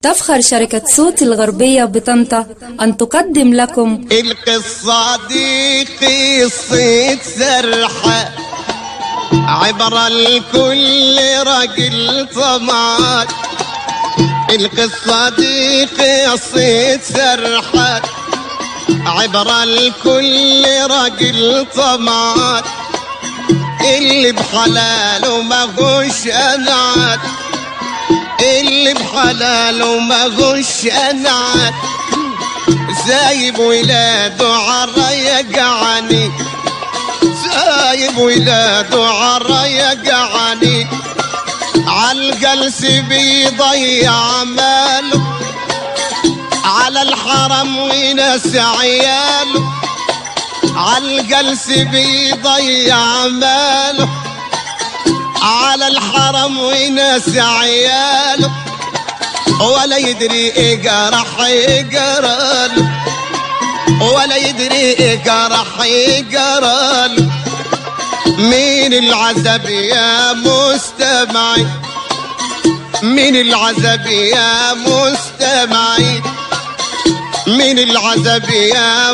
تفخر شركة صوت الغربية بطنطا أن تقدم لكم القصة دي قصة سرحة عبرة لكل راجل طمعان القصة دي قصة سرحة عبرة لكل راجل طمعان اللي بحلاله ما غش أنعت اللي بحلاله ما غش أنعت سايب ولاده عرا جعاني سايب ولاده عرا جعاني عالجلس بيضيع ماله على الحرم وناس عياله عالجلس بيضيع ماله على الحرم وناس عياله ولا يدري ايه جرح يجراله ولا يدري ايه جرح يجراله مين العذاب يا مستمعي مين العذاب يا مستمعي من العذاب يا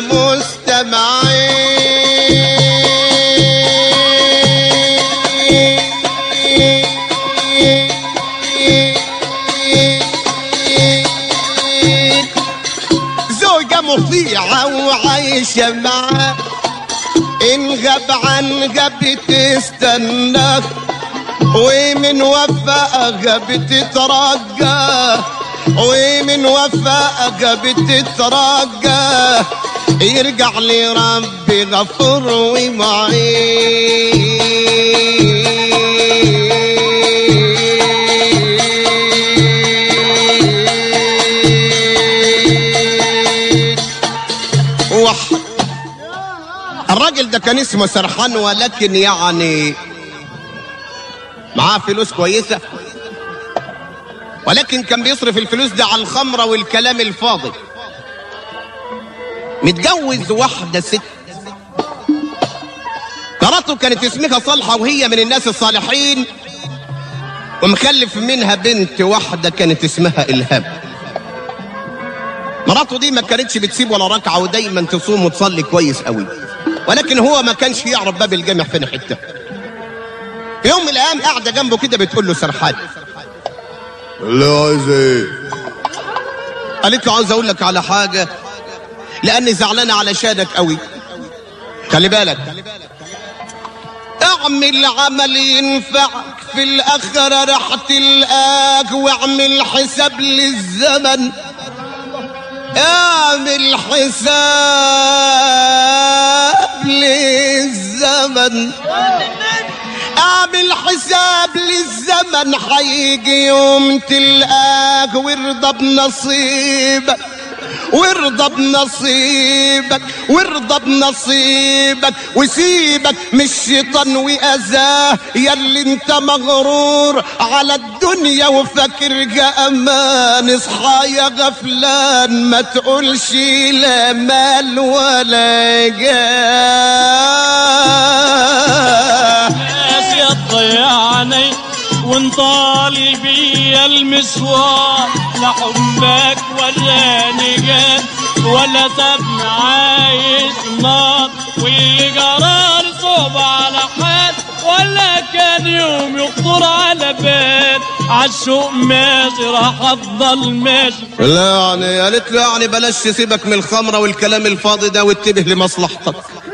مستمعين زوجة مطيعة وعايشة معاه إن غاب عن غاب تستنى ومن وفاء بتترجى ومن وفاء بتترجى يرجع لربي غفور ومعين واحد الراجل ده كان اسمه سرحان ولكن يعني معاه فلوس كويسة ولكن كان بيصرف الفلوس دي على الخمرة والكلام الفاضي متجوز واحدة ست مراته كانت اسمها صالحة وهي من الناس الصالحين ومخلف منها بنت واحدة كانت اسمها إلهام مراته دي ما كانتش بتسيب ولا ركعة ودايما تصوم وتصلي كويس قوي ولكن هو ما كانش يعرف باب الجامع فين حته في يوم من الايام قاعده جنبه كده بتقول له سرحان لا عايز ايه قالت له عاوز اقول لك على حاجه لاني زعلانه علشانك قوي خلي بالك اعمل عمل ينفعك في الاخره راح تلقاك واعمل حساب للزمن اعمل حساب للزمن اعمل حساب للزمن حيجي يوم تلقاك وارضى بنصيبك وارضى بنصيبك وارضى بنصيبك وسيبك من الشيطان واذاه ياللي انت مغرور على الدنيا وفاكر جا امان اصحى يا غفلان ما تقولش لا مال ولا جاه ناس يضيعني وانطال بيا المسوار لا حبك ولا نجاة ولا سابني عايش نار واللي جرار صوب على حال ولا كان يوم يخطر على بال عالشوق ماشي راح افضل ماشي لا يعني قالت له يعني بلاش تسيبك من الخمرة والكلام الفاضي ده واتبه لمصلحتك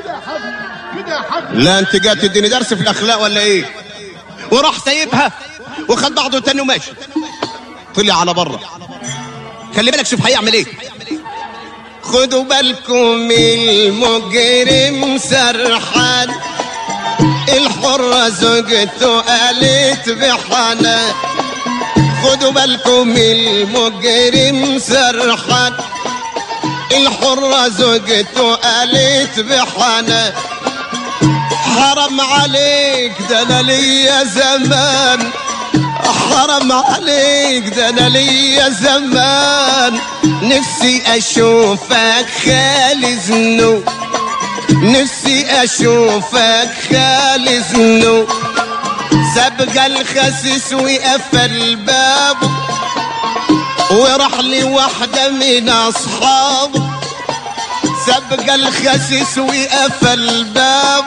لا انت جاي تديني درس في الاخلاق ولا ايه وراح سايبها وخد بعضه تاني وماشي طلع على بره خلي بالك شوف هيعمل ايه خدوا بالكم المجرم سرحان الحرة زوجته قالت بحنان خدوا بالكم المجرم سرحان الحرة زوجته قالت بحنان حرام عليك ده انا ليا زمان حرام عليك ده انا ليا زمان نفسي اشوفك خالي ذنوب نفسي اشوفك خالي ذنوب سبق الخسيس وقفل بابه وراح لي واحدة من أصحابه سبق الخسيس وقفل الباب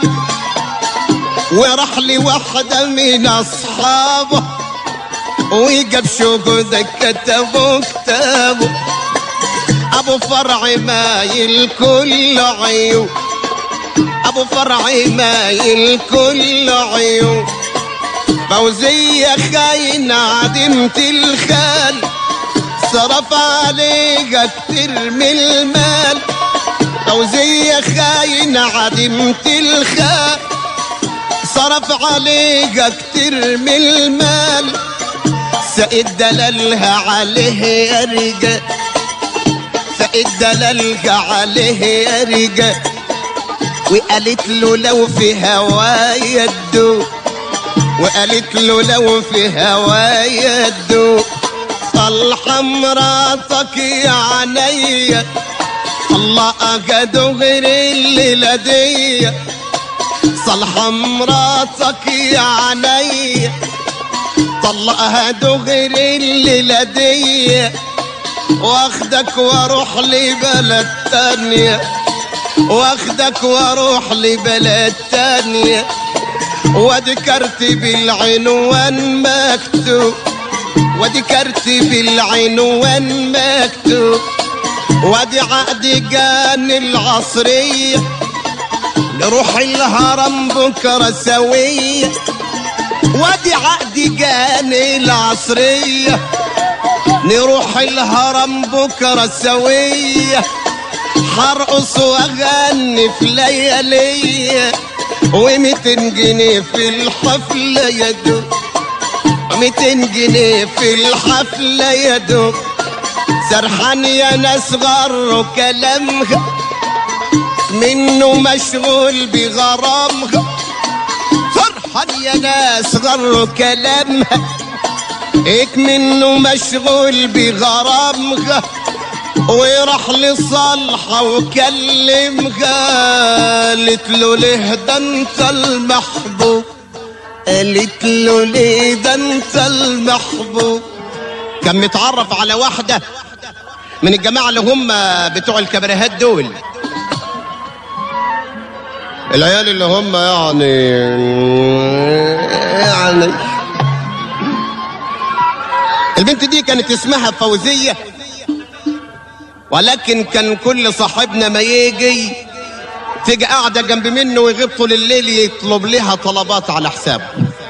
وراح لي واحدة من أصحابه وقف شوقه كتبوا كتابه أبو فرع مايل كل عيون أبو فرع مايل كل عيون فوزية خاينة عدمت الخال صرف عليك كتير من المال فوزية خاينة عدمت الخال صرف عليك كتير من المال سئد دلالها عليه يا رجال سئد دلالها عليه يا رجال وقالت له لو في هوايا الدو وقالت له لو في هوايا الدو صلح مراتك يا عينيا الله أجد غير الليلة دي صلح مراتك يا عينيا طلقها دغري الليلة دي واخدك واروح لبلد تانية واخدك واروح لبلد تانية وادي كارتي بالعنوان مكتوب وادي كارتي بالعنوان مكتوب وادي عقد جان العصرية نروح الهرم بكرة سوية وادي عقد جان العصرية نروح الهرم بكرة سوية حرقص واغني في ليالية وميتين جنيه في الحفلة يا دوب ميتين جنيه في الحفلة يا دوب سرحان يا ناس غروا كلامها منه مشغول بغرامها سرحان يا ناس غروا كلامها هيك منه مشغول بغرامها وراح لصالحة وكلمها قالت له ليه ده انت المحبوب قالت له ليه ده انت المحبوب كان متعرف على واحدة من الجماعة اللي هم بتوع الكبريهات دول العيال اللي هم يعني يعني البنت دي كانت اسمها فوزية ولكن كان كل صاحبنا ما يجي تيجي قاعدة جنب منه ويغيب طول الليل يطلب لها طلبات على حسابه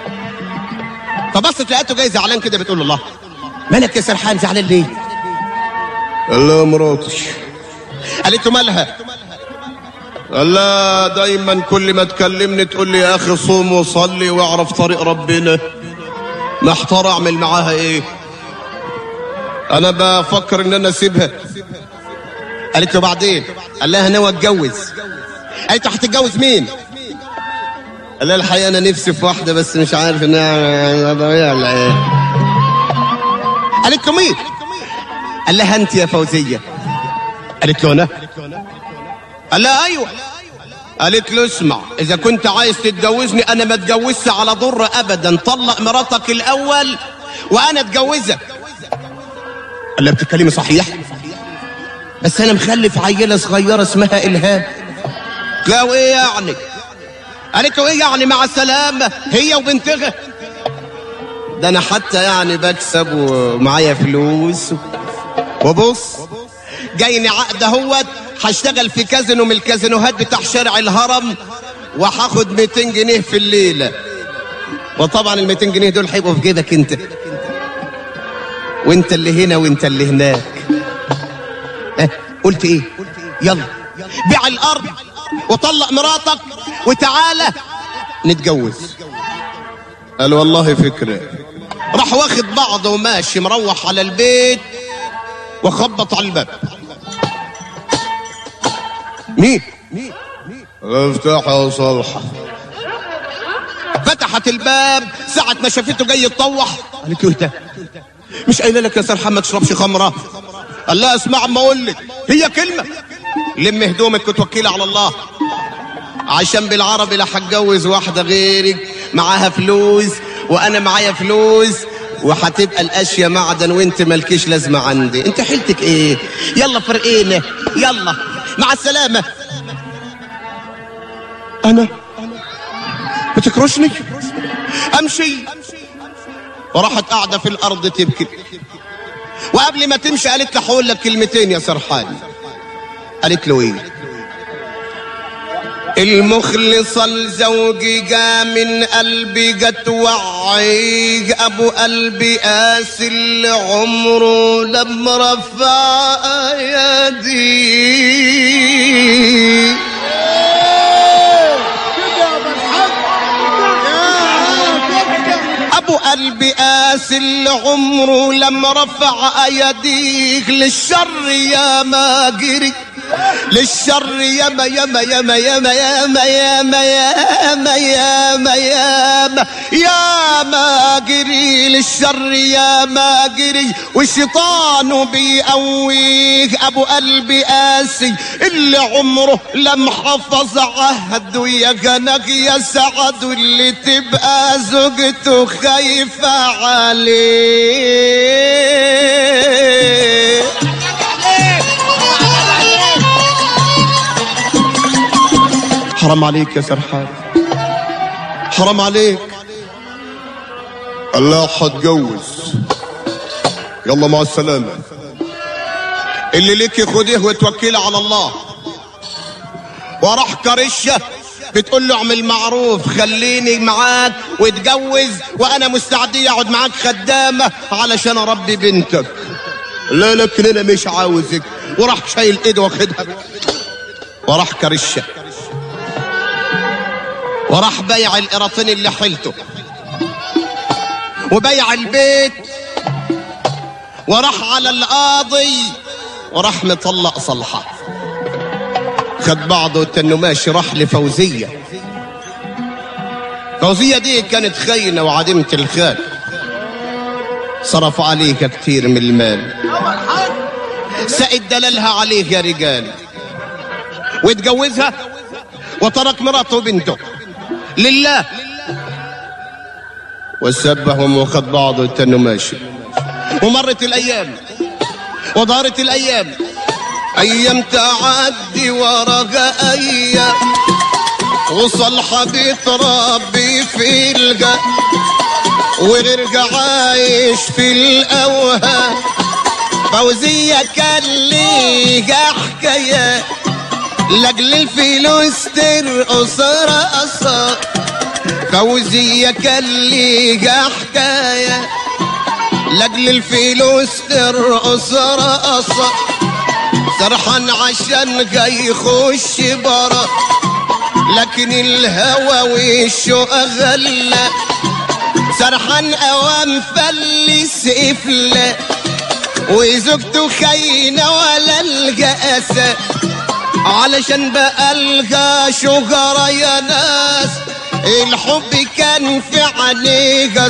فبصت لقيته جاي زعلان كده بتقول له الله مالك يا سرحان زعلان ليه؟ قال لها مراتش قالت له مالها؟ قال لها دايما كل ما تكلمني تقول لي يا اخي صوم وصلي واعرف طريق ربنا محتار اعمل معاها ايه؟ انا بفكر ان انا اسيبها قالت له بعدين قال لها ناوي اتجوز قالت له هتتجوز مين؟ قال لها الحقيقه انا نفسي في واحده بس مش عارف انها طبيعيه ولا ايه قالت له مين؟ قال لها انت يا فوزيه قالت له انا قال لها ايوه قالت له اسمع اذا كنت عايز تتجوزني انا ما اتجوزش على ضر ابدا طلق مراتك الاول وانا اتجوزك قال لها بتتكلمي صحيح بس انا مخلف عيله صغيره اسمها الهام لا وايه يعني قالت له ايه يعني مع السلامه هي وبنتها ده انا حتى يعني بكسب ومعايا فلوس وبص جايني عقد اهوت هشتغل في كازينو من الكازينوهات بتاع شارع الهرم وهاخد 200 جنيه في الليله وطبعا ال 200 جنيه دول هيبقوا في جيبك انت وانت اللي هنا وانت اللي هناك اه قلت ايه يلا بيع الارض وطلق مراتك وتعالى نتجوز قال والله فكره راح واخد بعضه وماشي مروح على البيت وخبط على الباب مين افتح يا صالحه فتحت الباب ساعة ما شافته جاي يتطوح قالت له ايه ده مش قايله لك يا سرحان ما تشربش خمره قال لها اسمع ما اقول لك هي كلمه لم هدومك وتوكلي على الله عشان بالعربي لا هتجوز واحده غيرك معاها فلوس وانا معايا فلوس وهتبقى الاشياء معدن وانت مالكيش لازمه عندي انت حيلتك ايه يلا فرقينا يلا مع السلامه انا بتكرشني امشي وراحت قاعده في الارض تبكي وقبل ما تمشي قالت له هقول لك كلمتين يا سرحان قالت له ايه المخلص لزوجي جا من قلبي جت وعيج ابو قلبي قاسي اللي عمره لما رفع ايادي ابو قلبي قاسي اللي عمره لما رفع ايديك للشر يا ما جري للشر ياما ياما ياما ياما ياما ياما ياما ياما ياما ياما جري للشر ياما جري والشيطان بيقويك ابو قلبي قاسي اللي عمره لم حفظ عهده يا جنك يا سعد واللي تبقى زوجته خايفة عليه حرام عليك يا سرحان حرام عليك الله هتجوز يلا مع السلامة اللي ليكي خديه وتوكلي على الله وراح كرشه بتقول له اعمل معروف خليني معاك واتجوز وانا مستعدية اقعد معاك خدامة علشان اربي بنتك لا لكن انا مش عاوزك وراح شايل ايده واخدها وراح كرشه وراح بيع القراطين اللي حيلته وبيع البيت وراح على القاضي وراح مطلق صلحة خد بعضه تنه ماشي راح لفوزية فوزية دي كانت خاينة وعديمة الخال صرف عليك كتير من المال سائد دلالها عليه يا رجال واتجوزها وترك مراته وبنته لله وسبهم وخد بعضه تنه ماشي ومرت الايام ودارت الايام ايام تعدي ورا ايام وصلحة بيتربي في الجا ويرجع عايش في الاوهام فوزية كان ليها حكاية لاجل الفلوس ترقص رقصة فوزية كان ليها حكاية لاجل الفلوس ترقص رقصة سرحان عشان جاي يخش برا لكن الهوى وشه أغلى سرحان أوام فلس إفلا وزوجته خاينة ولا الجأسة علشان بقى الغى شجرة يا ناس الحب كان في عينيها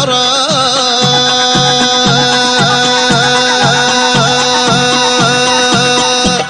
سراب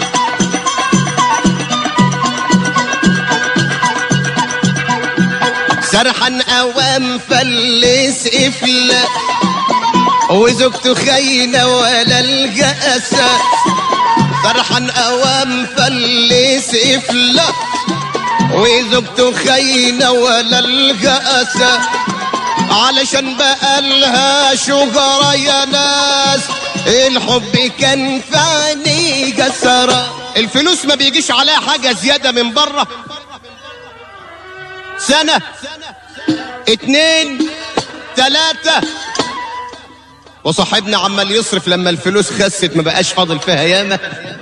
سرحان اوام فلس افلا وزوجته خاينه ولا الجأسة سرحان اوام فلس افلا وزوجته خاينه ولا الجأسة علشان بقى لها شجرة يا ناس الحب كان في عينيها سراب الفلوس ما بيجيش عليها حاجة زيادة من بره سنة اتنين تلاتة وصاحبنا عمال يصرف لما الفلوس خست ما بقاش فاضل فيها ياما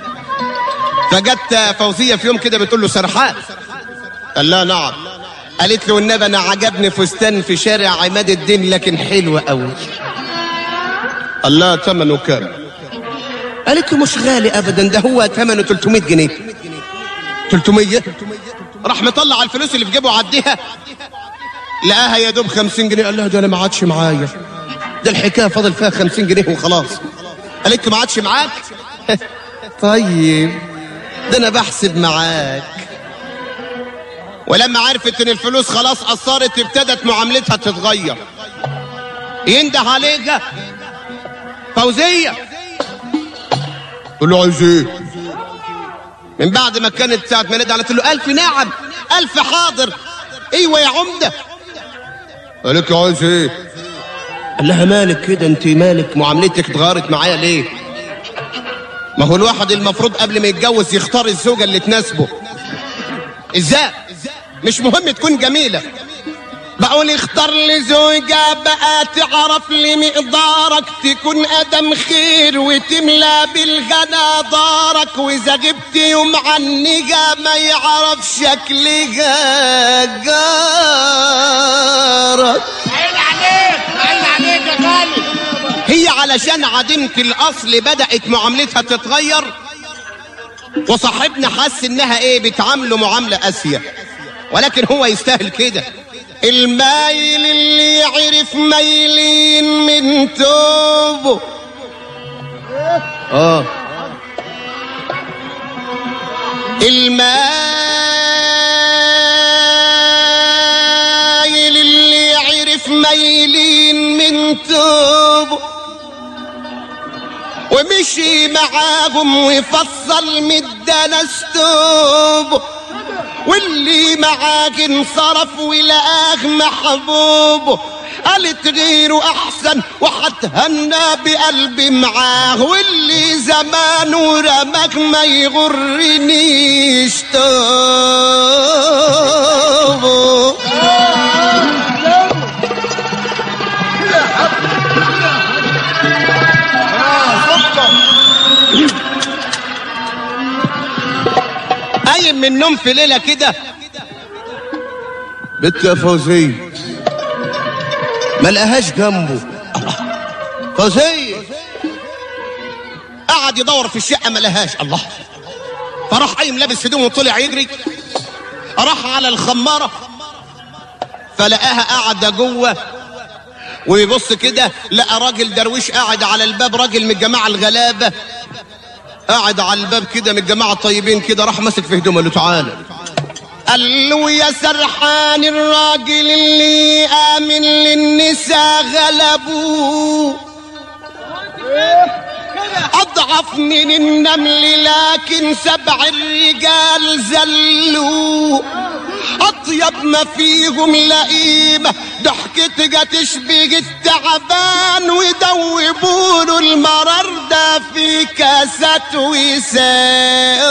فجت فوزية في يوم كده بتقول له سرحان قال لها نعم قالت له النبي انا عجبني فستان في شارع عماد الدين لكن حلو قوي قال لها ثمنه كام قالت له مش غالي ابدا ده هو ثمنه 300 جنيه 300 راح مطلع الفلوس اللي في جيبه عديها لقاها يا دوب 50 جنيه قال لها ده انا ما عادش معايا ده الحكايه فاضل فيها 50 جنيه وخلاص قالت له ما عادش معاك طيب ده انا بحسب معاك ولما عرفت ان الفلوس خلاص اثرت ابتدت معاملتها تتغير ينده عليك فوزيه قول له عايز ايه من بعد ما كانت ساعة ما ندى قالت له ألف نعم ألف حاضر أيوة يا عمدة قالت له عايز ايه قال لها مالك كده أنت مالك معاملتك اتغيرت معايا ليه ما هو الواحد المفروض قبل ما يتجوز يختار الزوجة اللي تناسبه ازاي مش مهم تكون جميلة بقول اختار لي زوجة بقى تعرف لي مقدارك تكون ادم خير وتملى بالغنى دارك واذا جبت يوم عنجة ما يعرف شكلها جارك عين عليك عين عليك يا غالي هي علشان عديمة الأصل بدأت معاملتها تتغير وصاحبنا حس إنها إيه بتعامله معاملة قاسية ولكن هو يستاهل كده المايل اللي يعرف مايلين من توبه اه المايل اللي يعرف مايلين من توبه ومشي معاهم وفصل مدنا ستوبه واللي معاك انصرف ولقاك محبوبه قالت غيره احسن وحتهنى بقلبي معاه واللي زمانه رماك ما يغرنيش توبه قايم من النوم في ليله كده بنت يا فوزية ما لقاهاش جنبه فوزية قعد يدور في الشقة ما لقاهاش الله فراح قايم لابس هدومه وطلع يجري راح على الخمارة فلقاها قاعدة جوه ويبص كده لقى راجل درويش قاعد على الباب راجل من الجماعة الغلابة قاعد على الباب كده من الجماعة الطيبين كده راح ماسك في هدومه قال له تعالى قال له يا سرحان الراجل اللي آمن للنساء غلبوه أضعف من النمل لكن سبع الرجال زلوه أطيب ما فيهم لئيمة ضحكتك تشبه التعبان ويدوبوا له المرار ده في كاسات وساء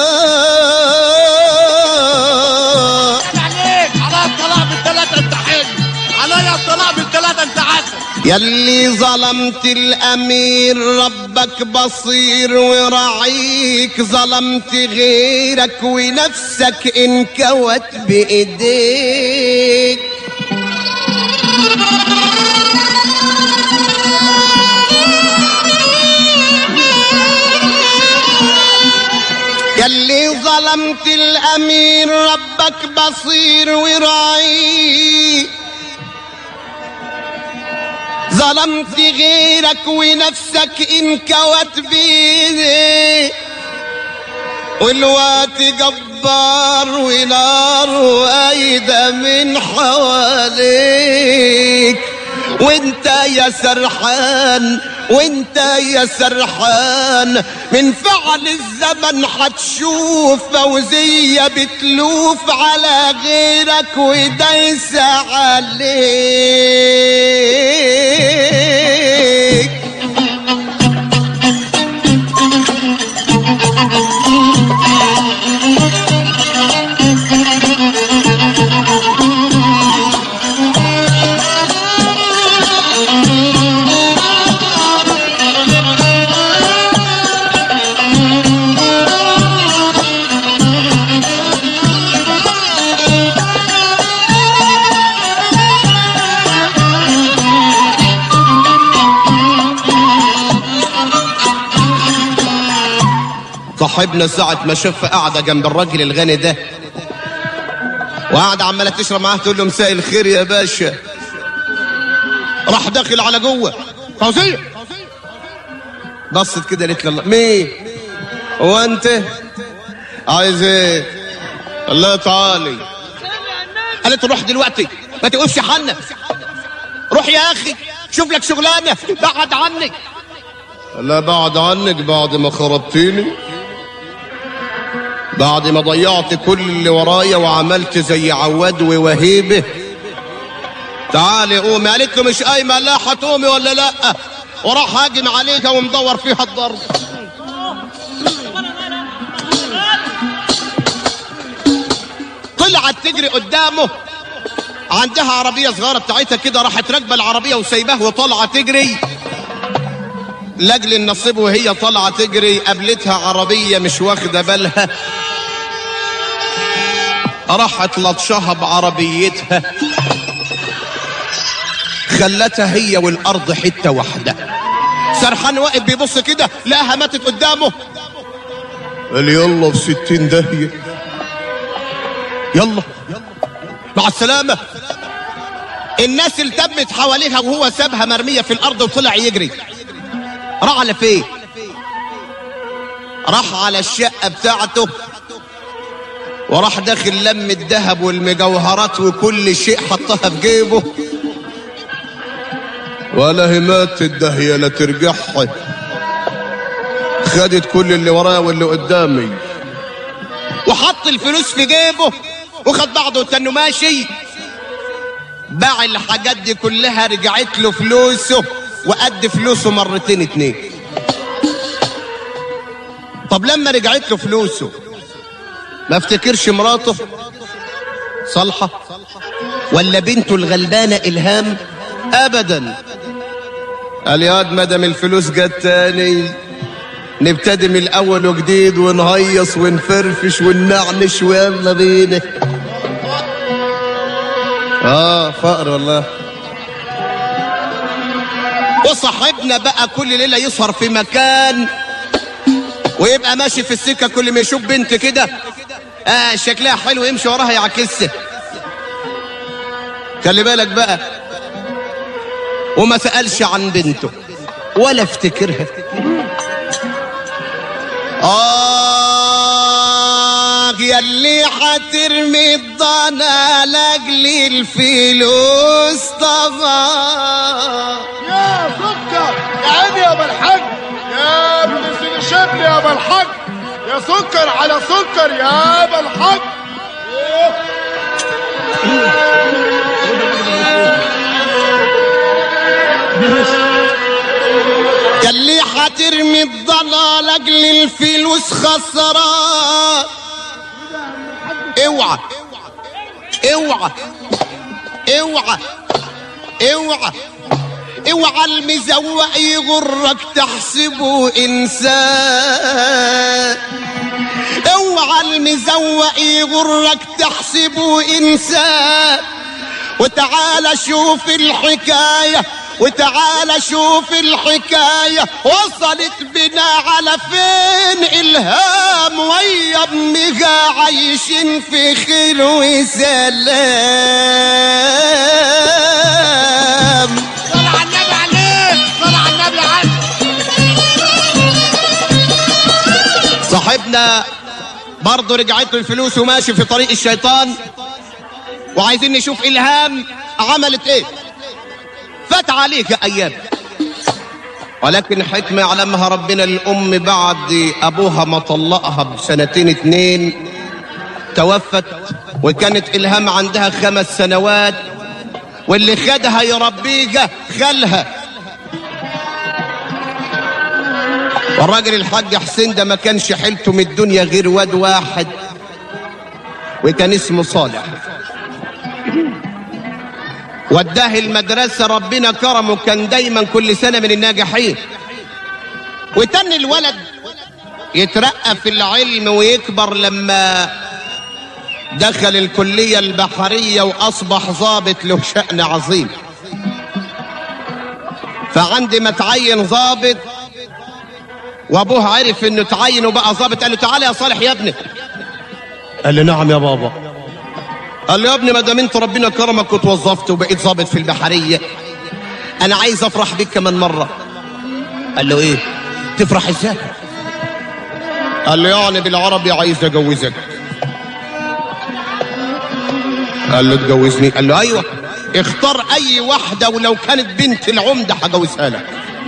عليك على الطلاق بالثلاثة انت حلو عليا الطلاق بالثلاثة انت عسل يلي ظلمت الامير ربك بصير وراعيك ظلمت غيرك ونفسك انكوت بايديك يلي ظلمت الامير ربك بصير وراعيك ظلمت غيرك ونفسك انكوت بيدي والوقت جبار ونار وايدة من حواليك وانت يا سرحان وانت يا سرحان من فعل الزمن حتشوف فوزية بتلوف على غيرك ودايسة عليك صاحبنا ساعة ما شاف قاعدة جنب الراجل الغني ده وقاعدة عمالة تشرب معاه تقول له مساء الخير يا باشا راح داخل على جوه فوزية بصت كده قالت له الله مين هو انت عايز ايه الله تعالي قالت له روح دلوقتي ما تقفش حنا روح يا اخي شوف لك شغلانه بعد عني لا بعد عنك بعد ما خربتيني بعد ما ضيعت كل اللي ورايا وعملت زي عواد ووهيبه تعالي قومي قالت له مش قايمه لا هتقومي ولا لا وراح هاجم عليها ومدور فيها الضرب طلعت تجري قدامه عندها عربية صغيرة بتاعتها كده راحت راكبة العربية وسايباه وطالعة تجري لاجل النصيب وهي طالعة تجري قابلتها عربية مش واخدة بالها راحت لطشها بعربيتها خلتها هي والارض حته واحده سرحان واقف بيبص كده لقاها ماتت قدامه قال يلا في ستين داهية يلا مع السلامه الناس التمت حواليها وهو سابها مرميه في الارض وطلع يجري راح على فين راح على الشقه بتاعته وراح داخل لم الذهب والمجوهرات وكل شيء حطها في جيبه ولا هي ماتت الداهية لا ترجعها خدت كل اللي ورايا واللي قدامي وحط الفلوس في جيبه وخد بعضه وتنه ماشي باع الحاجات دي كلها رجعت له فلوسه وقد فلوسه مرتين اتنين طب لما رجعت له فلوسه ما افتكرش مراته صالحة ولا بنته الغلبانة إلهام أبدا قال يا واد مدام الفلوس جت تاني نبتدي من الاول وجديد ونهيص ونفرفش وننعنش ويلا بينا اه فقر والله وصاحبنا بقى كل ليلة يسهر في مكان ويبقى ماشي في السكة كل ما يشوف بنت كده آه شكلها حلو يمشي وراها يعكسها خلي بالك بقى وما سألش عن بنته ولا افتكرها آه يا اللي هترمي الضنا لاجل الفلوس طبعا يا سكر يا عيني يا ابو الحاج يا ابن سيدي شبلي يا ابو الحاج يا سكر على سكر يا ابو الحاج يا اللي هترمي الضنا لاجل الفلوس خسران اوعى اوعى اوعى اوعى اوعى المزوق يغرك تحسبه انسان اوعى المزوق يغرك تحسبه انسان وتعال شوف الحكايه وتعال شوف الحكاية وصلت بنا على فين إلهام ويا ابنها عايشين في خير وسلام صل على النبي عليك صل على النبي عليك صاحبنا برضه رجعت له الفلوس وماشي في طريق الشيطان وعايزين نشوف إلهام عملت إيه فات عليك أيام ولكن حكمة يعلمها ربنا الأم بعد أبوها ما طلقها بسنتين اتنين توفت وكانت إلهام عندها خمس سنوات واللي خدها يربيها خالها والراجل الحاج حسين ده ما كانش حيلته من الدنيا غير واد واحد وكان اسمه صالح وداه المدرسة ربنا كرمه كان دايما كل سنة من الناجحين وتن الولد يترقى في العلم ويكبر لما دخل الكلية البحرية وأصبح ضابط له شأن عظيم فعندي ما تعين ضابط وابوه عرف انه تعين وبقى ضابط قال له تعالى يا صالح يا ابني قال له نعم يا بابا قال له يا ابني ما دام انت ربنا كرمك وتوظفت وبقيت ضابط في البحريه انا عايز افرح بيك كمان مره قال له ايه تفرح ازاي قال له يعني بالعربي عايز اجوزك قال له تجوزني قال له ايوه اختار اي واحدة ولو كانت بنت العمدة هجوزها لك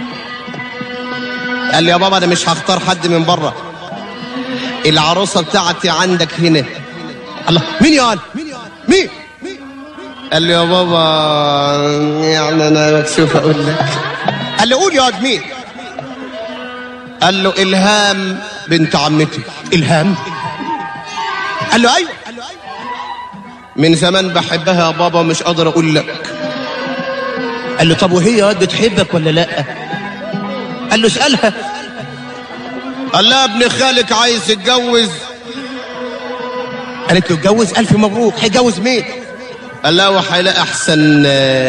قال لي يا بابا انا مش هختار حد من بره العروسة بتاعتي عندك هنا الله مين يا قال مين قال لي يا بابا يعني انا مكسوف اقول لك قال لي قول يا واد مين قال له الهام بنت عمتي الهام قال له ايوه من زمان بحبها يا بابا مش قادر اقول لك قال له طب وهي يا واد بتحبك ولا لا قال له اسالها قال لها ابن خالك عايز يتجوز قالت له اتجوز الف مبروك هيجوز مين قال لها وهيلاقي احسن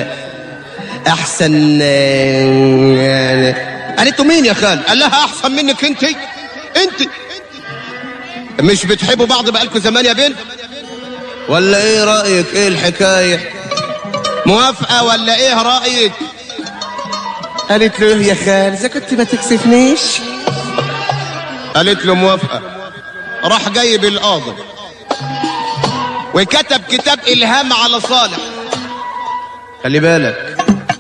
احسن يعني قالت له مين يا خال قال لها احسن منك انت انت مش بتحبوا بعض بقالكم زمان يا بنت ولا ايه رايك ايه الحكايه موافقه ولا ايه رايك قالت له إيه يا خال اذا كنت ما تكسفنيش قالت له موافقه راح جايب القاضي وكتب كتاب الهام على صالح خلي بالك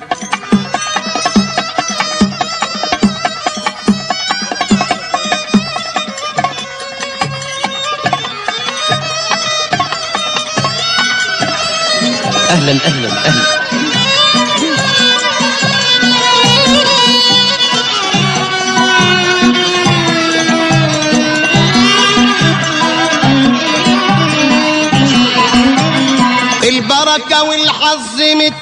اهلا اهلا اهلا البركة والحظ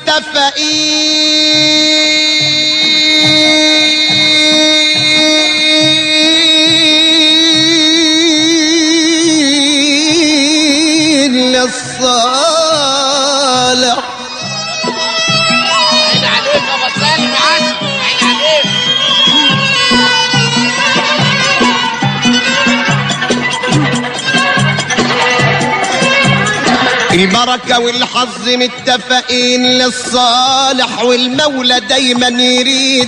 متفقين للصالح عين عليك يا ابو سالم عسل عين عليك البركة والحظ متفقين للصالح والمولى دايما يريد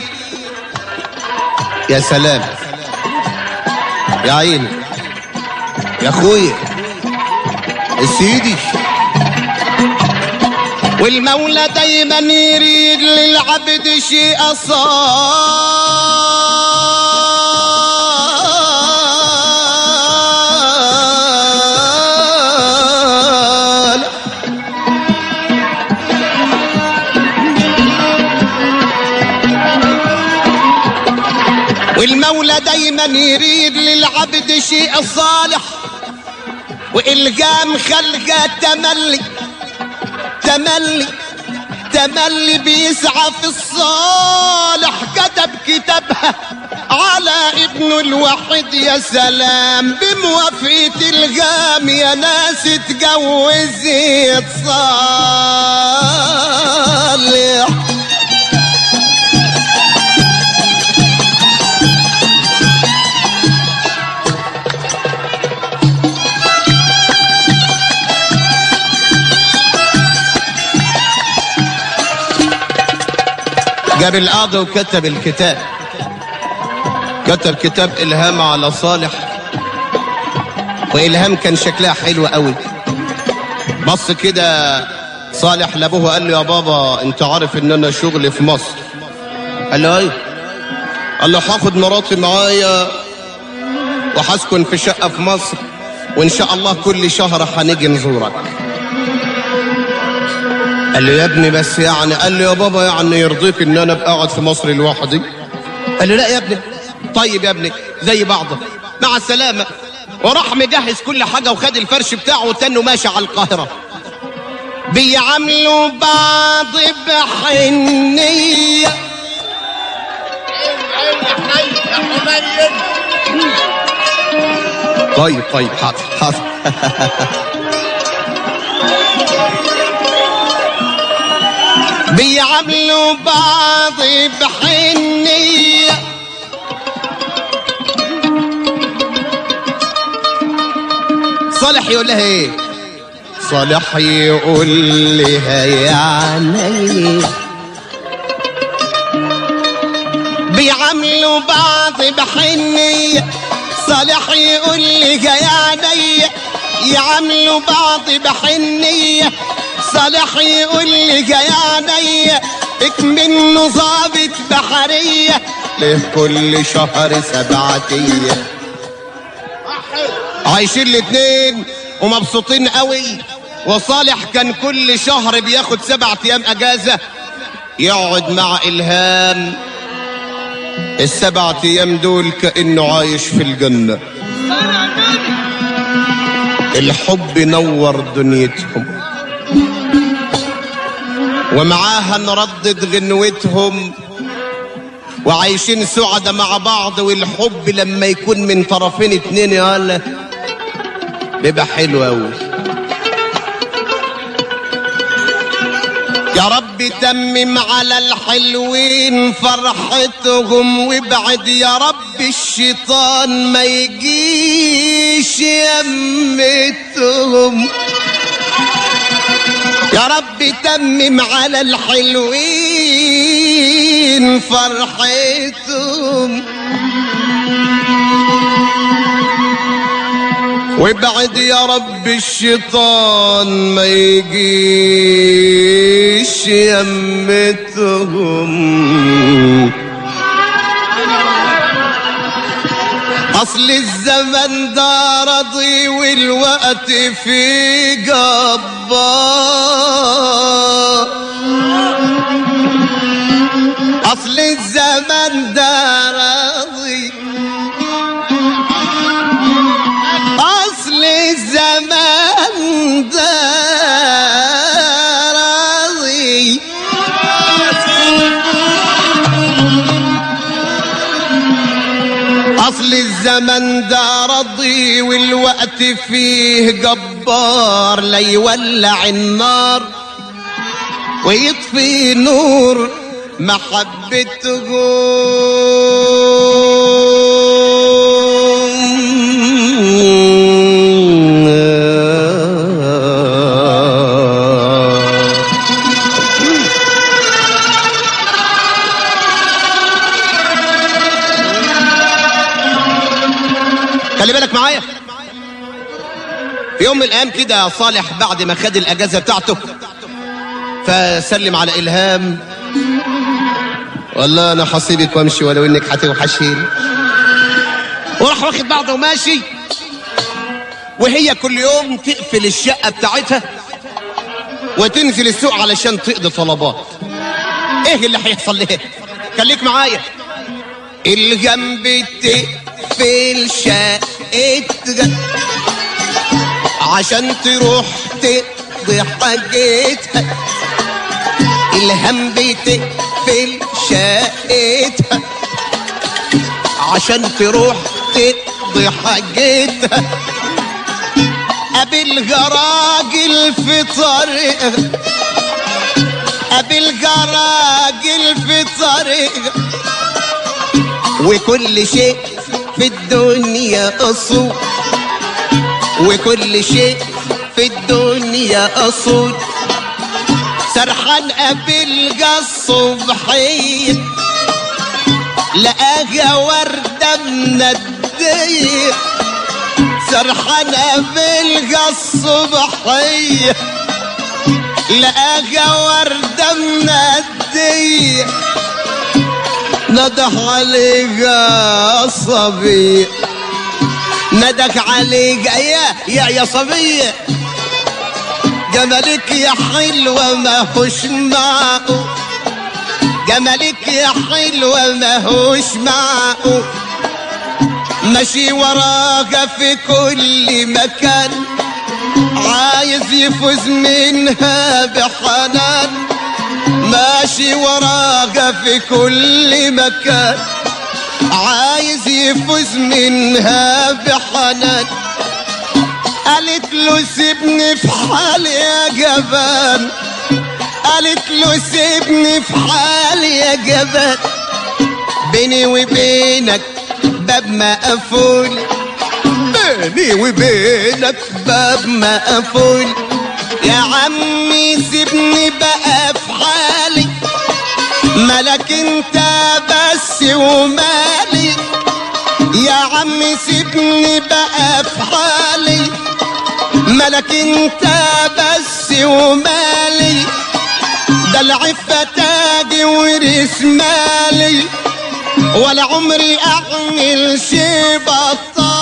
يا سلام يا عيني يا اخويا يا سيدي والمولى دايما يريد للعبد شيء صالح والمولى دايما يريد للعبد شيء صالح والقام خلقه تملي تملي تملي بيسعى في الصالح كتب كتابها على ابنه الوحيد يا سلام بموافقة الغام يا ناس اتجوزت صالح جاب القاضي وكتب الكتاب كتب كتاب إلهام على صالح وإلهام كان شكلها حلو قوي بص كده صالح لابوه قال له يا بابا انت عارف ان انا شغلي في مصر قال له ايوه قال له هاخد مراتي معايا وهسكن في شقة في مصر وان شاء الله كل شهر هنيجي نزورك قال له يا ابني بس يعني قال له يا بابا يعني يرضيك ان انا ابقى قاعد في مصر لوحدي قال له لا يا ابني طيب يا ابني زي بعضه مع السلامه وراح مجهز كل حاجه وخد الفرش بتاعه وتنه ماشي على القاهره بيعاملوا بعض بحنيه عين عين يا حنين يا حنين طيب طيب حاضر حاضر بيعاملوا بعض بحنية صالح يقول لها ايه صالح يقول لها يعني بيعاملوا بعض بحنية صالح يقول لها يعني يعاملوا بعض بحنية صالح يقول لي جاي عينيا منه ظابط بحرية ليه كل شهر سبعتية عايشين الاتنين ومبسوطين قوي وصالح كان كل شهر بياخد سبعة ايام اجازة يقعد مع الهام السبعة ايام دول كأنه عايش في الجنة الحب نور دنيتهم ومعاها نردد غنوتهم وعايشين سعدة مع بعض والحب لما يكون من طرفين اتنين يالا بيبقى حلو اوي يا رب تمم على الحلوين فرحتهم وابعد يا رب الشيطان ما يجيش يمتهم يا رب تمم على الحلوين فرحتهم وابعد يا رب الشيطان ما يجيش يمتهم اصل الزمن ده رضي والوقت فيه جبار اصل الزمن ده راضي اصل الزمان ده راضي اصل الزمن ده رضي والوقت فيه جبار لا يولع النار ويطفي نور محبتهم خلي بالك معايا في يوم من الايام كده صالح بعد ما خد الاجازه بتاعته فسلم على الهام والله انا هسيبك وامشي ولو انك هتوحشيني وراح واخد بعضه وماشي وهي كل يوم تقفل الشقه بتاعتها وتنزل السوق علشان تقضي طلبات ايه اللي هيحصل لها خليك معايا الجنب تقفل شقتها عشان تروح تقضي حاجتها الهم بتقفل شقتها عشان تروح تقضي حاجتها قابلها راجل في طريقها قابلها راجل في طريقها وكل شيء في الدنيا أصول وكل شيء في الدنيا أصول سرحان قابلها الصبحية لقاها وردة مندية سرحان قابلها الصبحية لقاها وردة مندية نده عليها صبي ندك عليك يا يا يا صبية جمالك يا حلوة ما هوش معقول جمالك يا حلوة ما هوش معقول ماشي وراك في كل مكان عايز يفوز منها بحنان ماشي وراك في كل مكان عايز يفوز منها بحنان قالت له سيبني في حالي يا جبان قالت له سيبني في حالي يا جبان بيني وبينك باب مقفول بيني وبينك باب مقفول يا عمي سيبني بقى في حالي ملك انت بس ومالي يا عمي سيبني بقى في حالي ملك انت بس ومالي ده العفة تاجي ورث مالي ولا عمري اعمل شي بطال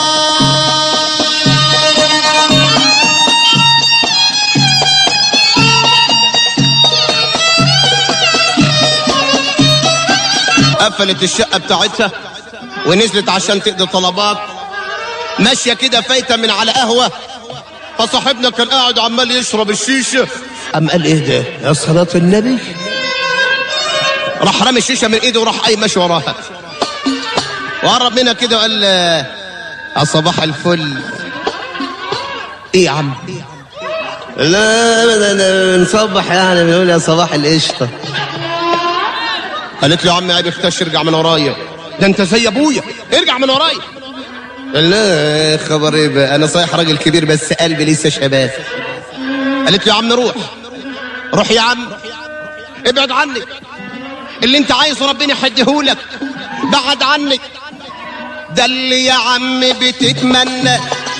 قفلت الشقة بتاعتها ونزلت عشان تقضي طلبات ماشية كده فايتة من على قهوة فصاحبنا كان قاعد عمال يشرب الشيشة قام قال ايه ده يا صلاة النبي راح رمي الشيشة من ايده وراح اي ماشي وراها وقرب منها كده وقال آه، يا صباح الفل ايه يا عم لا ابدا نصبح يعني بنقول يا صباح القشطه قالت له يا عم عيب اختش ارجع من ورايا ده انت زي ابويا ارجع من ورايا لا خبر ايه بقى انا صحيح راجل كبير بس قلبي لسه شباب قالت له يا عم روح روح يا عم ابعد عني اللي انت عايزه ربنا يحديهولك بعد عني ده اللي يا عم بتتمنى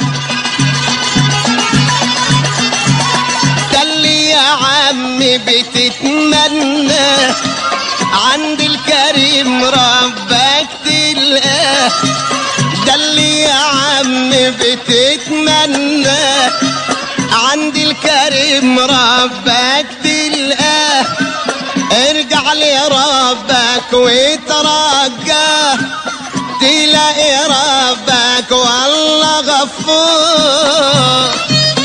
ده اللي يا عم بتتمنى عند الكريم ربك تلقاه ده اللي يا عم بتتمنى عند الكريم ربك تلقاه ارجع لربك وترجاه تلاقي ربك والله غفور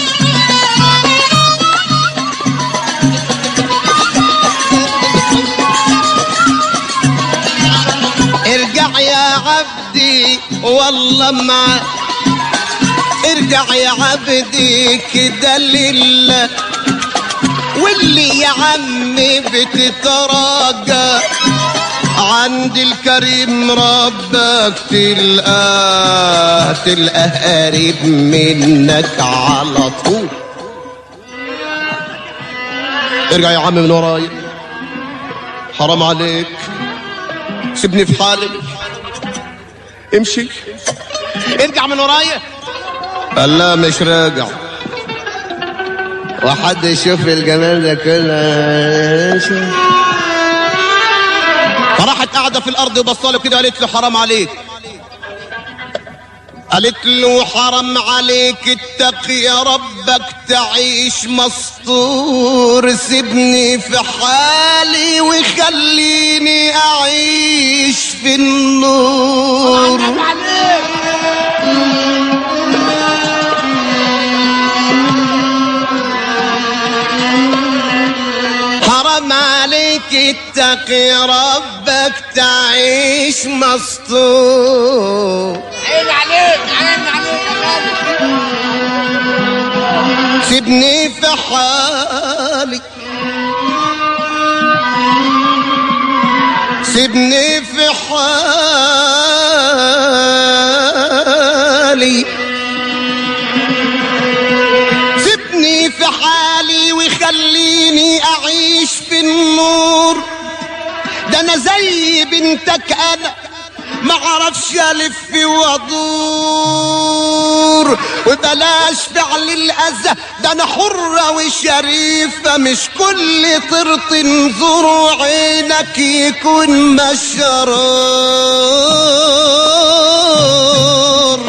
ارجع يا عبدي والله ما ارجع يا عبدي كده لله واللي يا عمي بتتراجع عند الكريم ربك تلقاه تلقاه قريب منك على طول ارجع يا عم من ورايا حرام عليك سيبني في حالي امشي ارجع من ورايا قال لا مش راجع وحد يشوف الجمال ده كله فراحت قاعدة في الأرض وبصله كده قالت له حرام عليك قالت له حرام عليك اتقي ربك تعيش مستور سيبني في حالي وخليني أعيش في النور حرام عليك اتقي ربك تعيش مستور عين عليك عين عليك يا غالي سيبني في حالي سيبني في حالي سيبني في حالي وخليني اعيش في النور ده انا زي بنتك انا ما اعرفش الف وادور وبلاش فعل الاذى ده انا حره وشريفه مش كل طرط نزور عينك يكون مشرور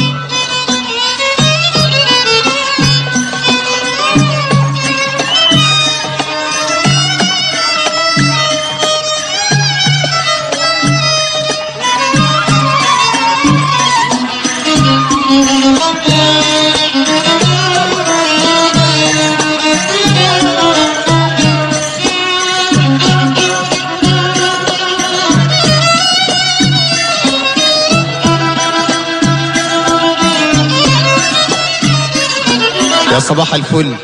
يا صباح الفل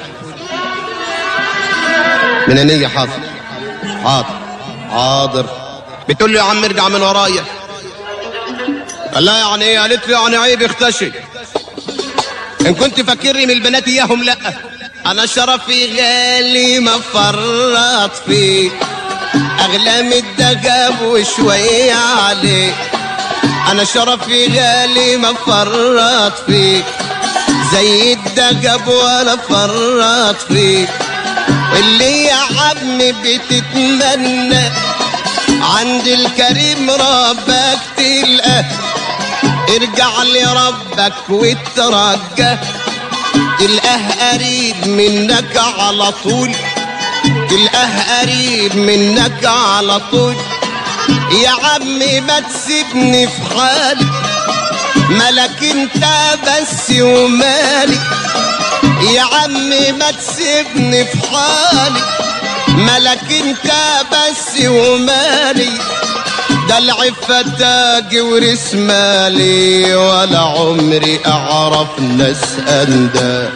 منانية حاضر حاضر حاضر بتقول له يا عم ارجع من ورايا قال لها يعني ايه قالت له يعني عيب اختشي ان كنت فاكرني من البنات اياهم لا انا شرفي غالي ما فرط فيه اغلى من الدجاب وشوية عليه انا شرفي غالي ما فرط فيه زي الدجب ولا فرط فيه اللي يا عم بتتمنى عند الكريم ربك تلقى ارجع لربك وترجى تلقاه قريب منك على طول تلقاه قريب منك على طول يا عم ما تسيبني في حالي ملك انت بس ومالي يا عم ما تسيبني في حالي ملك انت بس ومالي ده العفة تاجي ورث مالي ولا عمري اعرف ناس انده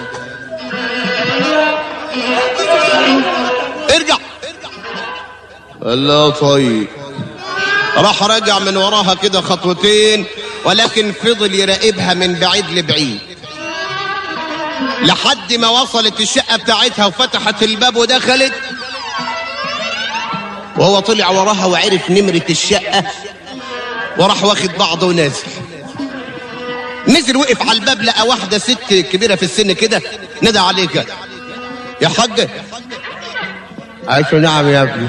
ارجع لا طيب راح رجع من وراها كده خطوتين ولكن فضل يراقبها من بعيد لبعيد لحد ما وصلت الشقة بتاعتها وفتحت الباب ودخلت وهو طلع وراها وعرف نمرة الشقة وراح واخد بعضه ونازل نزل وقف على الباب لقى واحدة ست كبيرة في السن كده ندى عليك يا حاج عايشه نعم يا ابني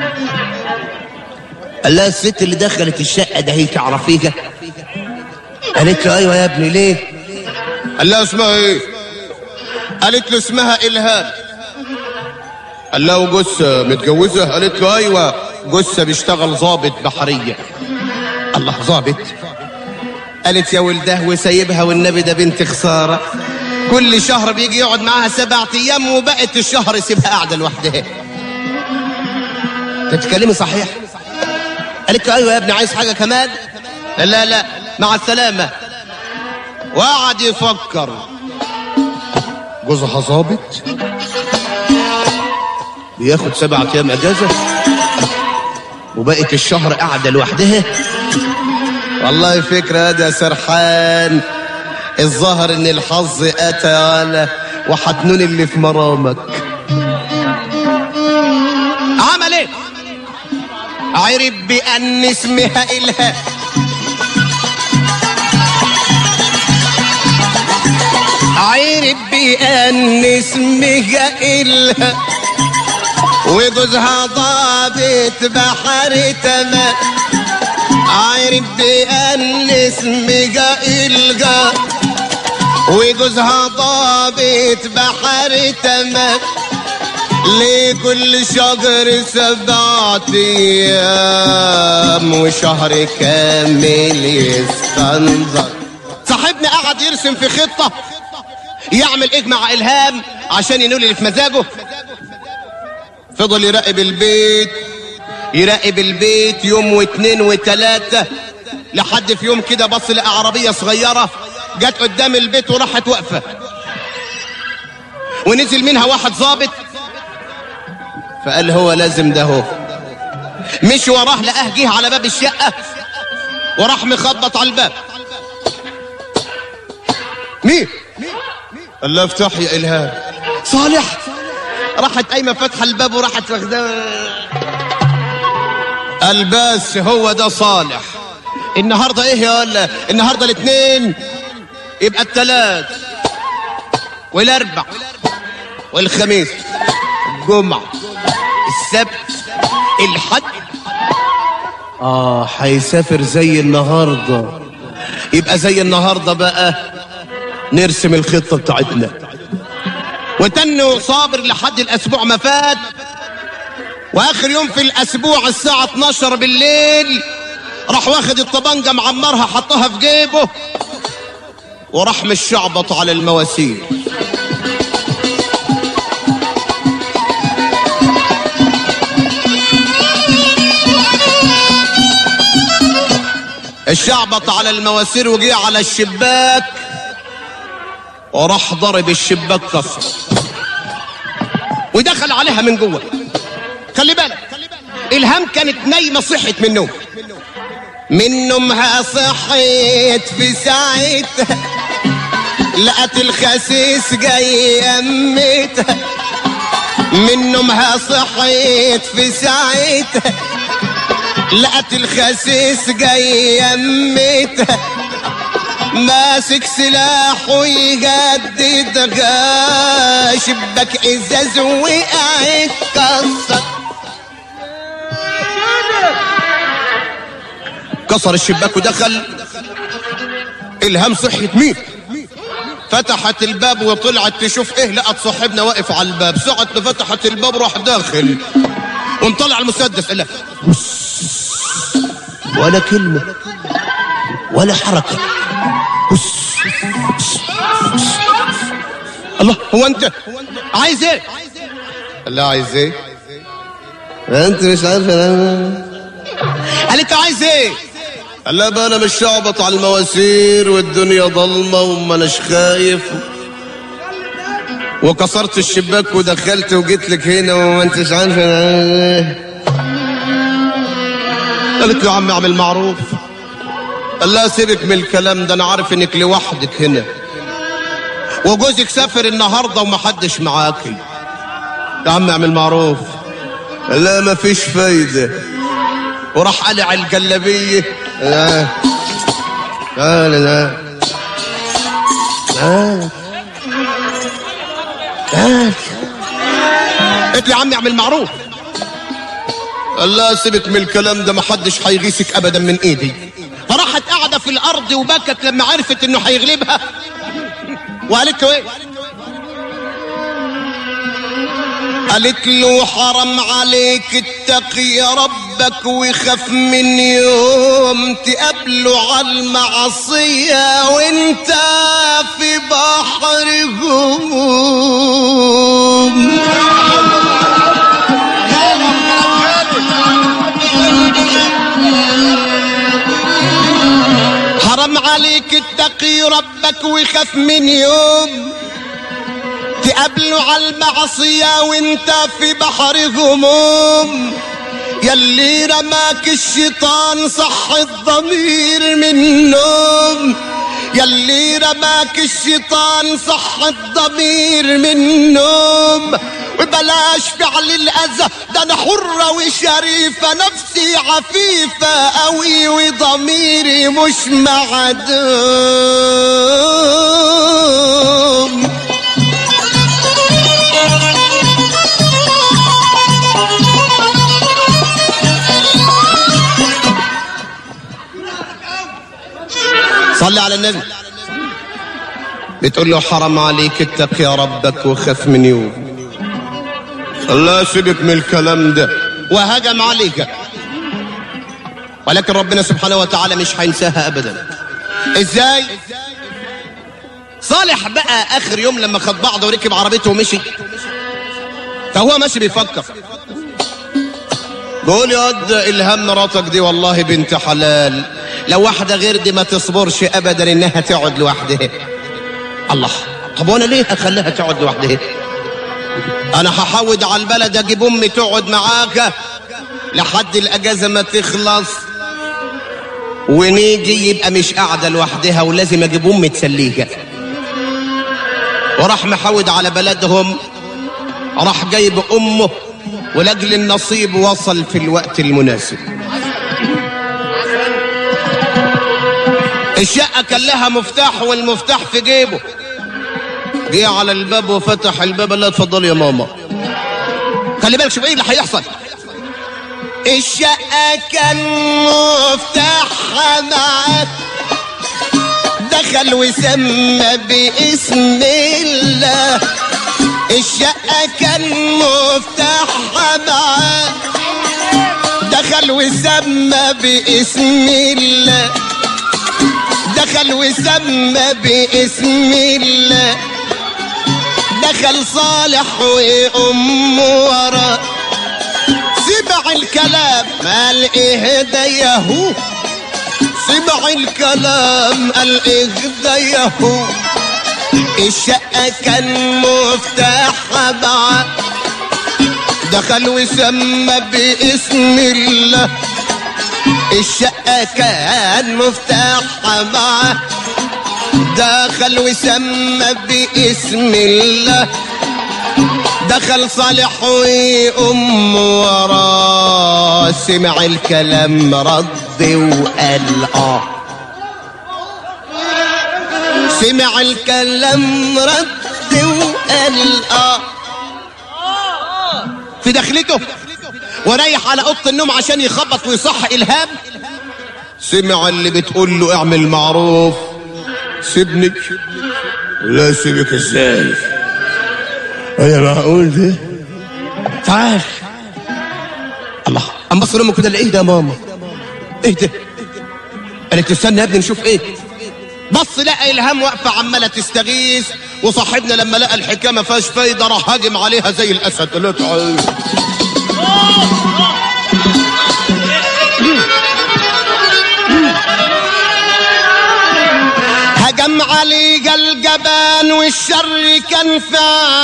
قال لها الست اللي دخلت الشقة ده هي تعرفيها قالت له ايوه يا ابني ليه قال لها اسمها ايه قالت له اسمها الهام قال لها وجثة متجوزة قالت له ايوه جثة بيشتغل ضابط بحرية الله ضابط قالت يا ولده وسايبها والنبي ده بنت خسارة كل شهر بيجي يقعد معاها سبعة ايام وبقت الشهر يسيبها قاعدة لوحدها تتكلمي صحيح قالت له ايوه يا ابني عايز حاجة كمان قال لا لا مع السلامة وقعد يفكر جوزها ظابط بياخد سبعة ايام اجازة وبقت الشهر قاعدة لوحدها والله فكرة ده سرحان الظاهر ان الحظ اتى على وحتنون اللي في مرامك عمل ايه عرف بان اسمها الهام عرف بان اسمها الهام وجوزها ضابط بحر تمام عارف بأن اسمها إلقى وجوزها ضابط بحر تمام لكل شهر سبعة أيام وشهر كامل يستنظر صاحبنا قعد يرسم في خطة يعمل إيه مع إلهام عشان ينول اللي في مزاجه فضل يراقب البيت يراقب البيت يوم واثنين وثلاثة لحد في يوم كده بص لقى عربية صغيرة جت قدام البيت وراحت واقفة ونزل منها واحد ظابط فقال هو لازم ده هو مش وراه لقاه جه على باب الشقة وراح مخبط على الباب مين قال له افتح يا إلهام صالح راحت قايمه فاتحه الباب وراحت واخداه قال بس هو ده صالح النهارده ايه يا ولا النهارده الاثنين يبقى الثلاث والاربع والخميس الجمعه السبت الحد اه هيسافر زي النهارده يبقى زي النهارده بقى نرسم الخطه بتاعتنا وتنه صابر لحد الاسبوع ما فات واخر يوم في الاسبوع الساعة 12 بالليل راح واخد الطبنجة معمرها حطها في جيبه وراح مشعبط على المواسير الشعبط على المواسير وجي على الشباك وراح ضرب الشباك كسر ودخل عليها من جوه خلي بالك الهام كانت نايمه صحت من النوم من نومها صحيت في ساعتها لقت الخسيس جاي يمتها من نومها صحيت في ساعتها لقت الخسيس جاي يمتها ماسك سلاح ويجدد غا شباك ازاز وقع اتكسر كسر الشباك ودخل الهام صحيت مين فتحت الباب وطلعت تشوف ايه لقت صاحبنا واقف على الباب ساعة ما فتحت الباب راح داخل ومطلع المسدس قال لها ولا كلمة ولا حركة الله هو انت عايز ايه قال لها عايز ايه انت مش عارفه انا قال انت عايز ايه قال لها بقى انا مش شعبط على المواسير والدنيا ضلمه وما اناش خايف وكسرت الشباك ودخلت وجيت لك هنا وما انتش عارفه انا ايه قالت له يا عم اعمل معروف قال لها سيبك من الكلام ده انا عارف انك لوحدك هنا وجوزك سافر النهارده ومحدش معاكي يا عم اعمل معروف قال لا مفيش فايده وراح قلع الجلابيه لا لا لا لا لا لا قلت لي يا عم اعمل معروف قال لا سيبك من الكلام ده محدش هيغيثك ابدا من ايدي فراحت قاعده في الارض وبكت لما عرفت انه هيغلبها وقالت له ايه قالت له حرم عليك اتقي ربك وخاف من يوم تقابله على المعصية وانت في بحر هموم حرم عليك اتقي ربك وخاف من يوم تقابله على المعصية وانت في بحر هموم يلي رماك الشيطان صح الضمير من النوم يلي رماك الشيطان صح الضمير من النوم وبلاش فعل الأذى ده أنا حرة وشريفة نفسي عفيفة قوي وضميري مش معدوم صلي على النبي بتقول له حرم عليك اتقي ربك وخاف من يوم الله سيبك من الكلام ده وهجم عليك ولكن ربنا سبحانه وتعالى مش هينساها ابدا ازاي صالح بقى اخر يوم لما خد بعضه وركب عربيته ومشي فهو ماشي بيفكر بقول يا واد الهام مراتك دي والله بنت حلال لو واحدة غير دي ما تصبرش ابدا انها تقعد لوحدها الله طب وانا ليه اخليها تقعد لوحدها انا هحود على البلد اجيب امي تقعد معاك لحد الاجازة ما تخلص ونيجي يبقى مش قاعدة لوحدها ولازم اجيب امي تسليها وراح محود على بلدهم راح جايب امه ولاجل النصيب وصل في الوقت المناسب الشقة كان لها مفتاح والمفتاح في جيبه جه على الباب وفتح الباب قال لها اتفضلي يا ماما خلي بالك شوف ايه اللي هيحصل الشقة كان مفتاحها معاه دخل وسمى باسم الله الشقة كان مفتاحها معاه دخل وسمى باسم الله دخل وسمى باسم الله دخل صالح وأم وراه سمع الكلام قال ايه ده يهو سمع الكلام قال ايه ده يهو الشقة كان مفتاحها معاه دخل وسمى باسم الله الشقة كان مفتاحها معاه دخل وسمى باسم الله دخل صالح وأم وراه سمع الكلام رد وقال اه سمع الكلام رد وقال اه في دخلته ورايح على اوضه النوم عشان يخبط ويصح الهام سمع اللي بتقول له اعمل معروف سيبني لا سيبك ازاي انا معقول ده تعال الله قام بص لامه كده ايه ده يا ماما ايه ده قالت له استنى يا ابني نشوف ايه بص لقى الهام واقفه عماله تستغيث وصاحبنا لما لقى الحكايه ما فيهاش فايده راح هاجم عليها زي الاسد قال له تعال هجم علي الجبان والشر كان في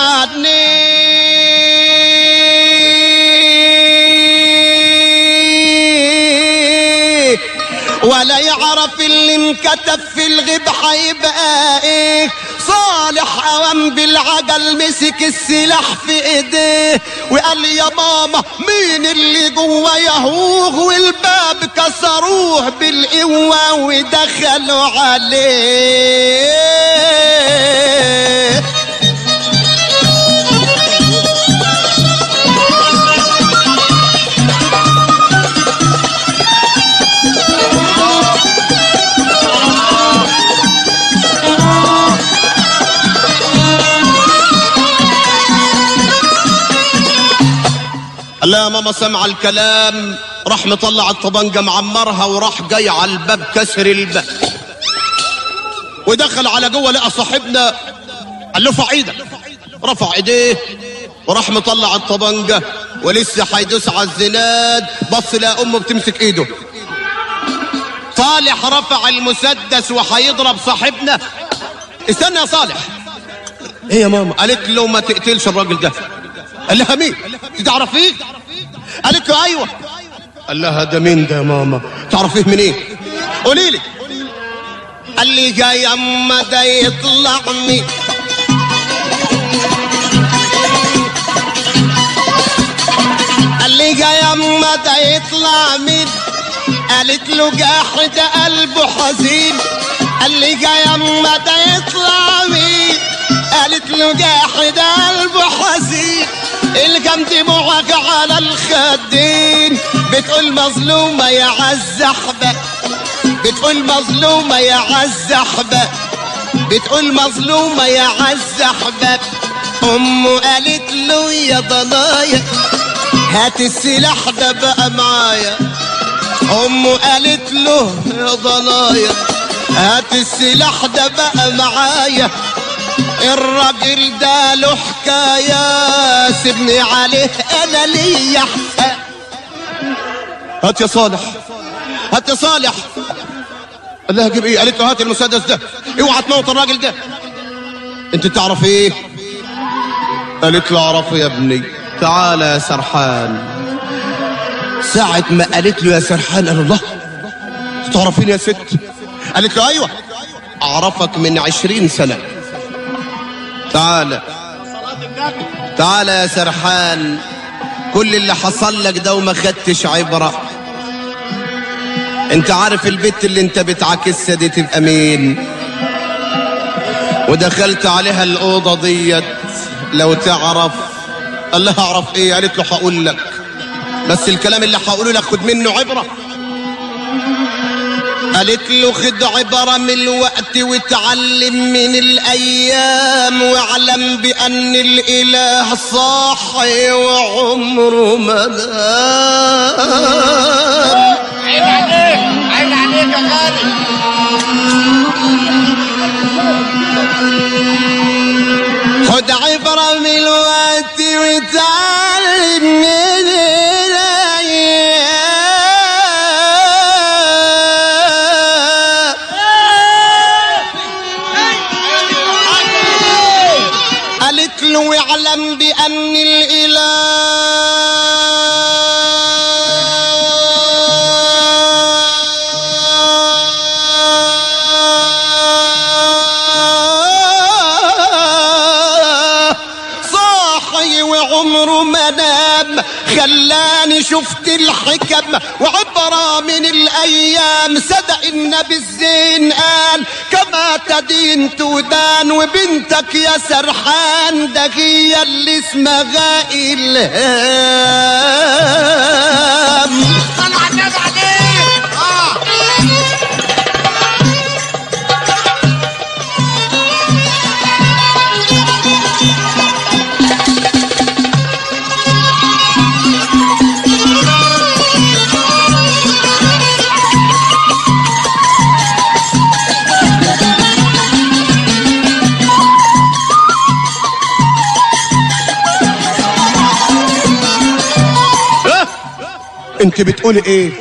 عينيه ولا يعرف اللي انكتب في الغيب هيبقى ايه صالح اوام بالعجل مسك السلاح في ايديه وقال لي يا ماما مين اللي جوا يهوغ والباب كسروه بالقوه ودخلوا عليه قال لها يا ماما سمع الكلام راح مطلع الطبنجة معمرها وراح جاي على الباب كسر الباب ودخل على جوه لقى صاحبنا قال له ارفع ايدك رفع ايديه وراح مطلع الطبنجة ولسه هيدوس على الزناد بص لقى امه بتمسك ايده صالح رفع المسدس وهيضرب صاحبنا استنى يا صالح ايه يا ماما قالت له ما تقتلش الراجل ده قال لها مين تعرفيه قالت له ايوه قال لها ده مين ده يا ماما تعرفيه منين إيه؟ قولي لي قال لي جاي اما ده يطلع مين قال لي جاي اما ده يطلع مين قالت له جاحد قلبه حزين قال لي جاي اما ده يطلع مين قالت له جاحد قلبه حزين الجم دموعك على الخدين بتقول مظلومة يا عز احبك بتقول مظلومة يا عز احبك بتقول مظلومة يا عز احبك امه قالت له يا ضنايا هات السلاح ده بقى معايا امه قالت له يا ضنايا هات السلاح ده بقى معايا الراجل ده له حكاية سيبني عليه انا ليا حق هات يا صالح هات يا صالح قال لها جيب ايه قالت له هات المسدس ده اوعى تموت الراجل ده انت تعرف ايه قالت له اعرفه يا ابني تعال يا سرحان ساعة ما قالت له يا سرحان قال الله تعرفين يا ست قالت له ايوه اعرفك من عشرين سنه تعالى تعالى يا سرحان كل اللي حصل لك ده وما خدتش عبرة انت عارف البت اللي انت بتعاكسها دي تبقى مين ودخلت عليها الأوضة ديت لو تعرف قال لها اعرف ايه قالت له هقول لك بس الكلام اللي هقوله لك خد منه عبره قالت له خد عبرة من الوقت وتعلم من الأيام واعلم بأن الإله صاحي وعمره ما نام عيب عليك عيب عليك يا غالي خد عبرة من الوقت وتعلم من الأيام قالت له واعلم بأن الإله صاحي وعمره ما نام الايام خلاني شفت الحكم وعبرة من الايام صدق النبي الزين قال كما تدين تدان وبنتك يا سرحان ده هي اللي اسمها الهام صل على النبي عليك اه ها؟ انت بتقولي ايه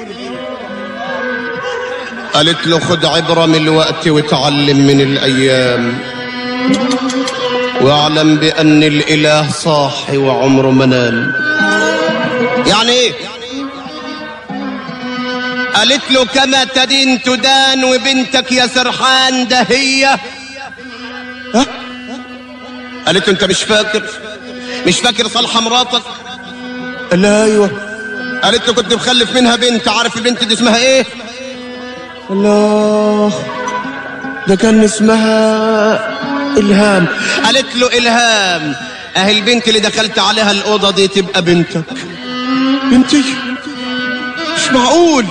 قالت له خد عبرة من الوقت وتعلم من الايام واعلم بان الاله صاحي وعمره منام يعني ايه قالت له كما تدين تدان وبنتك يا سرحان ده هي ها؟ قالت له انت مش فاكر مش فاكر صالحه مراتك قال لها ايوه قالت له كنت مخلف منها بنت عارف البنت دي اسمها ايه الله ده كان اسمها الهام قالت له الهام اهي البنت اللي دخلت عليها الاوضه دي تبقى بنتك بنتي مش معقول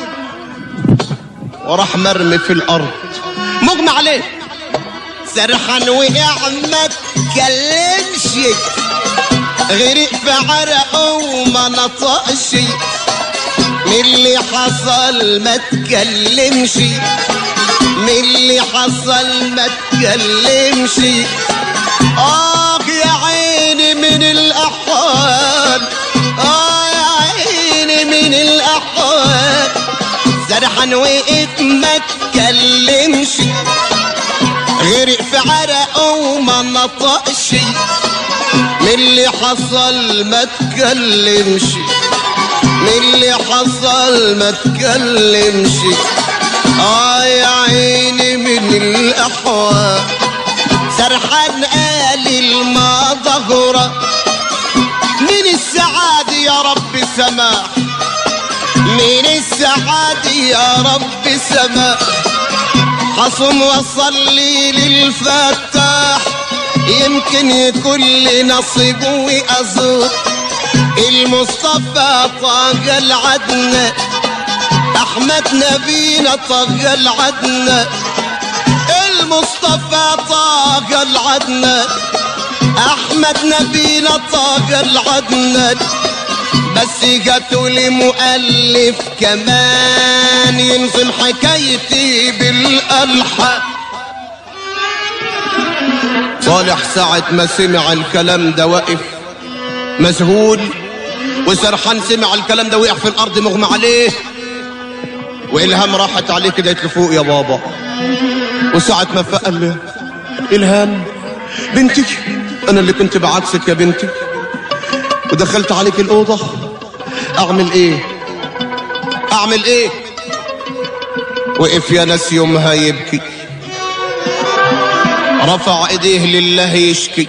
وراح مرمي في الارض مغمى عليه سرحان وقع ما تكلمش غرق في عرقه وما نطقش من اللي حصل ما تكلمش من اللي حصل ما تكلمش آه يا عيني من الأحوال آه يا عيني من الأحوال سرحان وقف ما تكلمش غرق في عرقه وما نطقش من اللي حصل ما تكلمش من اللي حصل ما تكلمش اه يا عيني من الاحوال سرحان قال الما ظهره من السعادة يا رب سماح من السعادة يا رب سماح حصم وصلي للفتاح يمكن يكون لي نصيب وأزور المصطفى طاق العدنى أحمد نبينا طاق العدنى المصطفى طاق العدنى أحمد نبينا طاق العدنى بس جاتوا لي مؤلف كمان ينظم حكايتي بالألحان صالح ساعة ما سمع الكلام ده واقف مذهول وسرحان سمع الكلام ده وقع في الأرض مغمى عليه وإلهام راحت عليه كده قالت له فوق يا بابا وساعة ما فاق قال له إلهام بنتي أنا اللي كنت بعكسك يا بنتي ودخلت عليك الأوضة أعمل إيه أعمل إيه وقف يا ناس يومها يبكي رفع ايديه لله يشكي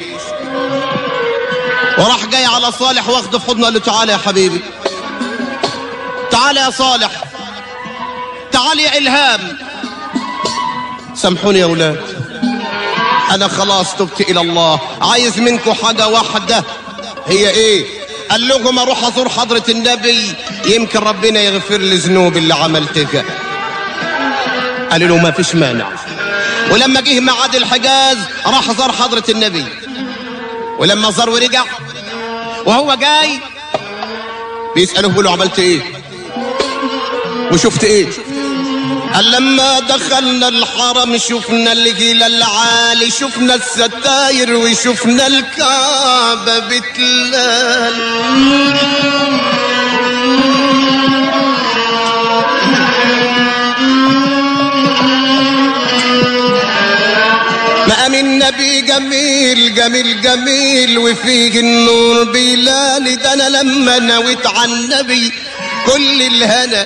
وراح جاي على صالح واخده في حضنه قال له تعالى يا حبيبي تعالى يا صالح تعال يا الهام سامحوني يا اولاد انا خلاص تبت الى الله عايز منكم حاجه واحده هي ايه قال لهم اروح ازور حضره النبي يمكن ربنا يغفر لي ذنوب اللي عملتها قال له ما فيش مانع ولما جه معاد الحجاز راح زار حضرة النبي ولما زار ورجع وهو جاي بيسأله بيقول له عملت ايه وشفت ايه قال لما دخلنا الحرم شفنا الجيل العالي شفنا الستاير وشفنا الكعبة بتلال مقام النبي جميل جميل جميل وفيه النور بلال ده انا لما نويت على النبي كل الهنا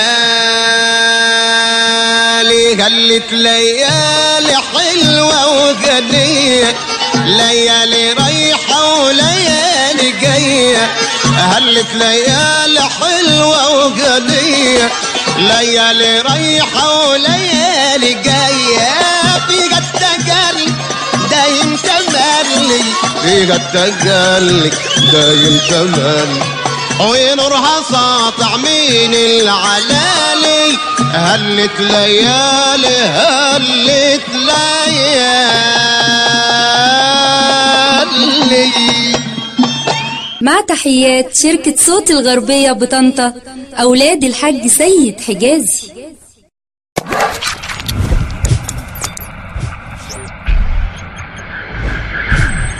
جالي هلت ليالي حلوة وغنية ليالي رايحة رايحة وليالي جاية هلت ليالي حلوة وغنية ليالي رايحة وليالي جاية في قد تجلي دايم تملي في قد تجلي دايم تملي ونورها ساطع من العلالي هلت ليالي هلت ليالي مع تحيات شركة صوت الغربية بطنطا أولاد الحاج سيد حجازي